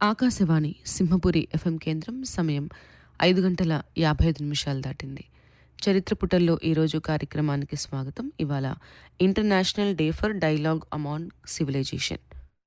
Akashvani Simhapuri FM కేంద్రం సమయం ఐదు గంటల యాభై ఐదు నిమిషాలు దాటింది చరిత్ర పుటల్లో ఈరోజు కార్యక్రమానికి స్వాగతం ఇవాళ international day for dialogue among civilization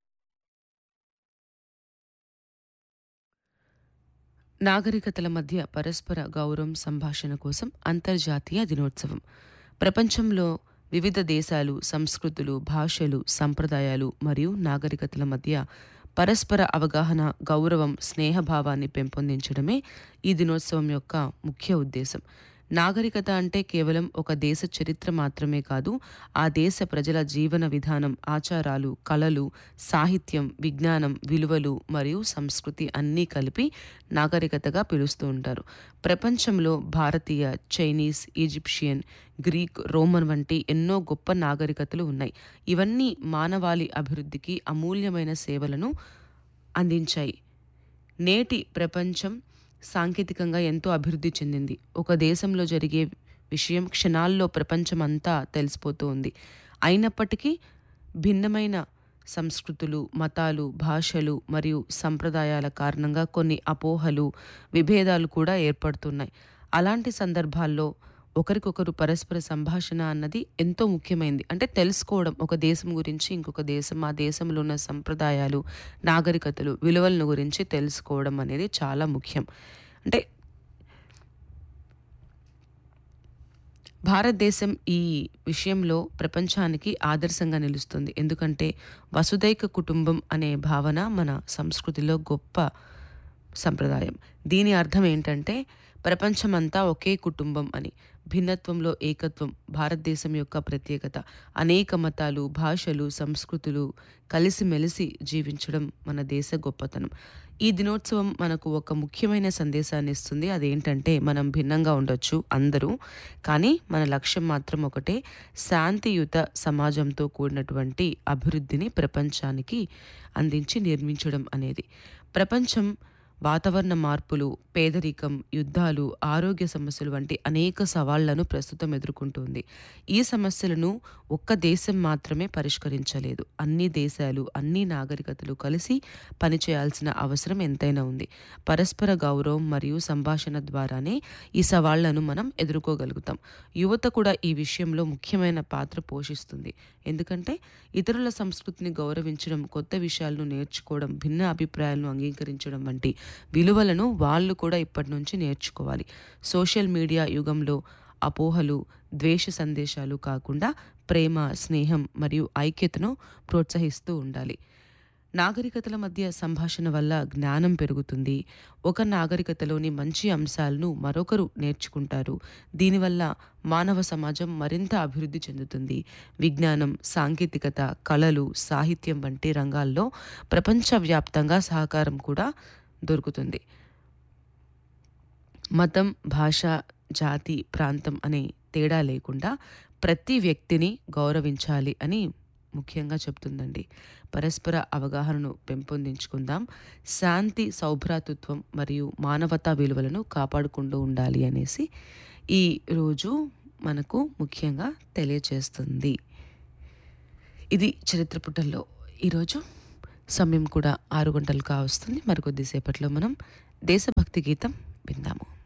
నాగరికతల మధ్య పరస్పర గౌరవం సంభాషణ కోసం అంతర్జాతీయ దినోత్సవం ప్రపంచంలో వివిధ దేశాలు సంస్కృతులు భాషలు సంప్రదాయాలు మరియు నాగరికతల మధ్య పరస్పర అవగాహన గౌరవం స్నేహభావాన్ని పెంపొందించడమే ఈ దినోత్సవం యొక్క ముఖ్య ఉద్దేశం నాగరికత అంటే కేవలం ఒక దేశ చరిత్ర మాత్రమే కాదు ఆ దేశ ప్రజల జీవన విధానం ఆచారాలు కళలు సాహిత్యం విజ్ఞానం విలువలు మరియు సంస్కృతి అన్నీ కలిపి నాగరికతగా పిలుస్తూ ఉంటారు ప్రపంచంలో భారతీయ చైనీస్ ఈజిప్షియన్ గ్రీక్ రోమన్ వంటి ఎన్నో గొప్ప నాగరికతలు ఉన్నాయి ఇవన్నీ మానవాళి అభివృద్ధికి అమూల్యమైన సేవలను అందించాయి నేటి ప్రపంచం సాంకేతికంగా ఎంతో అభివృద్ధి చెందింది ఒక దేశంలో జరిగే విషయం క్షణాల్లో ప్రపంచం అంతా తెలిసిపోతూ ఉంది అయినప్పటికీ భిన్నమైన సంస్కృతులు మతాలు భాషలు మరియు సంప్రదాయాల కారణంగా కొన్ని అపోహలు విభేదాలు కూడా ఏర్పడుతున్నాయి అలాంటి సందర్భాల్లో ఒకరికొకరు పరస్పర సంభాషణ అన్నది ఎంతో ముఖ్యమైనది అంటే తెలుసుకోవడం ఒక దేశం గురించి ఇంకొక దేశం ఆ దేశంలో ఉన్న సంప్రదాయాలు నాగరికతలు విలువలను గురించి తెలుసుకోవడం అనేది చాలా ముఖ్యం అంటే భారతదేశం ఈ విషయంలో ప్రపంచానికి ఆదర్శంగా నిలుస్తుంది ఎందుకంటే వసుదైక కుటుంబం అనే భావన మన సంస్కృతిలో గొప్ప సంప్రదాయం దీని అర్థం ఏంటంటే ప్రపంచమంతా ఒకే కుటుంబం అని భిన్నత్వంలో ఏకత్వం భారతదేశం యొక్క ప్రత్యేకత అనేక మతాలు భాషలు సంస్కృతులు కలిసిమెలిసి జీవించడం మన దేశ గొప్పతనం ఈ దినోత్సవం మనకు ఒక ముఖ్యమైన సందేశాన్ని ఇస్తుంది అదేంటంటే మనం భిన్నంగా ఉండొచ్చు అందరూ కానీ మన లక్ష్యం మాత్రం ఒకటే శాంతియుత సమాజంతో కూడినటువంటి అభివృద్ధిని ప్రపంచానికి అందించి నిర్మించడం అనేది ప్రపంచం వాతావరణ మార్పులు పేదరికం యుద్ధాలు ఆరోగ్య సమస్యలు వంటి అనేక సవాళ్లను ప్రస్తుతం ఎదుర్కొంటుంది ఈ సమస్యలను ఒక్క దేశం మాత్రమే పరిష్కరించలేదు అన్ని దేశాలు అన్ని నాగరికతలు కలిసి పనిచేయాల్సిన అవసరం ఎంతైనా ఉంది పరస్పర గౌరవం మరియు సంభాషణ ద్వారానే ఈ సవాళ్లను మనం ఎదుర్కోగలుగుతాం యువత కూడా ఈ విషయంలో ముఖ్యమైన పాత్ర పోషిస్తుంది ఎందుకంటే ఇతరుల సంస్కృతిని గౌరవించడం కొత్త విషయాలను నేర్చుకోవడం భిన్న అభిప్రాయాలను అంగీకరించడం వంటి విలువలను వాళ్ళు కూడా ఇప్పటి నుంచి నేర్చుకోవాలి సోషల్ మీడియా యుగంలో అపోహలు ద్వేష సందేశాలు కాకుండా ప్రేమ స్నేహం మరియు ఐక్యతను ప్రోత్సహిస్తూ ఉండాలి నాగరికతల మధ్య సంభాషణ వల్ల జ్ఞానం పెరుగుతుంది ఒక నాగరికతలోని మంచి అంశాలను మరొకరు నేర్చుకుంటారు దీనివల్ల మానవ సమాజం మరింత అభివృద్ధి చెందుతుంది విజ్ఞానం సాంకేతికత కళలు సాహిత్యం వంటి రంగాల్లో ప్రపంచవ్యాప్తంగా సహకారం కూడా దొరుకుతుంది మతం భాష జాతి ప్రాంతం అనే తేడా లేకుండా ప్రతి వ్యక్తిని గౌరవించాలి అని ముఖ్యంగా చెప్తుందండి పరస్పర అవగాహనను పెంపొందించుకుందాం శాంతి సౌభ్రాతృత్వం మరియు మానవతా విలువలను కాపాడుకుంటూ ఉండాలి అనేసి ఈ రోజు మనకు ముఖ్యంగా తెలియచేస్తుంది ఇది చరిత్ర పుటల్లో ఈరోజు సమయం కూడా ఆరు గంటలు కావస్తుంది మరికొద్దిసేపట్లో మనం దేశభక్తి గీతం విందాము